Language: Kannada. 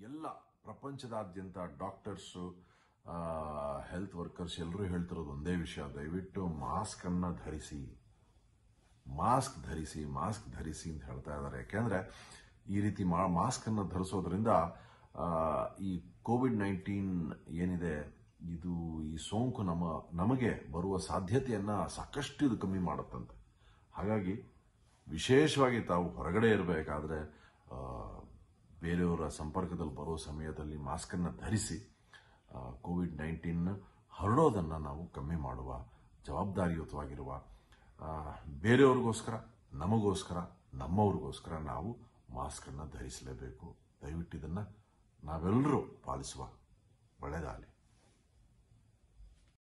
ಎಲ್ಲ ಪ್ರಪಂಚದಾದ್ಯಂತ ಡಾಕ್ಟರ್ಸು ಹೆಲ್ತ್ ವರ್ಕರ್ಸ್ ಎಲ್ಲರೂ ಹೇಳ್ತಿರೋದು ಒಂದೇ ವಿಷಯ ದಯವಿಟ್ಟು ಮಾಸ್ಕ್ ಅನ್ನ ಧರಿಸಿ ಮಾಸ್ಕ್ ಧರಿಸಿ ಮಾಸ್ಕ್ ಧರಿಸಿ ಅಂತ ಹೇಳ್ತಾ ಇದ್ದಾರೆ ಯಾಕೆಂದ್ರೆ ಈ ರೀತಿ ಮಾಸ್ಕ್ ಅನ್ನು ಧರಿಸೋದ್ರಿಂದ ಆ, ಈ ಕೋವಿಡ್ ನೈನ್ಟೀನ್ ಏನಿದೆ ಇದು ಈ ಸೋಂಕು ನಮ್ಮ ನಮಗೆ ಬರುವ ಸಾಧ್ಯತೆಯನ್ನ ಸಾಕಷ್ಟು ಇದು ಕಮ್ಮಿ ಮಾಡುತ್ತಂತೆ ಹಾಗಾಗಿ ವಿಶೇಷವಾಗಿ ತಾವು ಹೊರಗಡೆ ಇರಬೇಕಾದ್ರೆ ಆ, ಬೇರೆಯವರ ಸಂಪರ್ಕದಲ್ಲಿ ಬರೋ ಸಮಯದಲ್ಲಿ ಮಾಸ್ಕ್ ಅನ್ನ ಧರಿಸಿ ಕೋವಿಡ್ ನೈನ್ಟೀನ್ ಹರಡೋದನ್ನ ನಾವು ಕಮ್ಮಿ ಮಾಡುವ ಜವಾಬ್ದಾರಿಯುತವಾಗಿರುವ ಆ, ಬೇರೆಯವ್ರಿಗೋಸ್ಕರ ನಮಗೋಸ್ಕರ ನಮ್ಮವ್ರಿಗೋಸ್ಕರ ನಾವು ಮಾಸ್ಕ್ ಅನ್ನ ಧರಿಸಲೇಬೇಕು ದಯವಿಟ್ಟು ಇದನ್ನ ನಾವೆಲ್ಲರೂ ಪಾಲಿಸುವ ಒಳ್ಳೆಯದಾಗಲಿ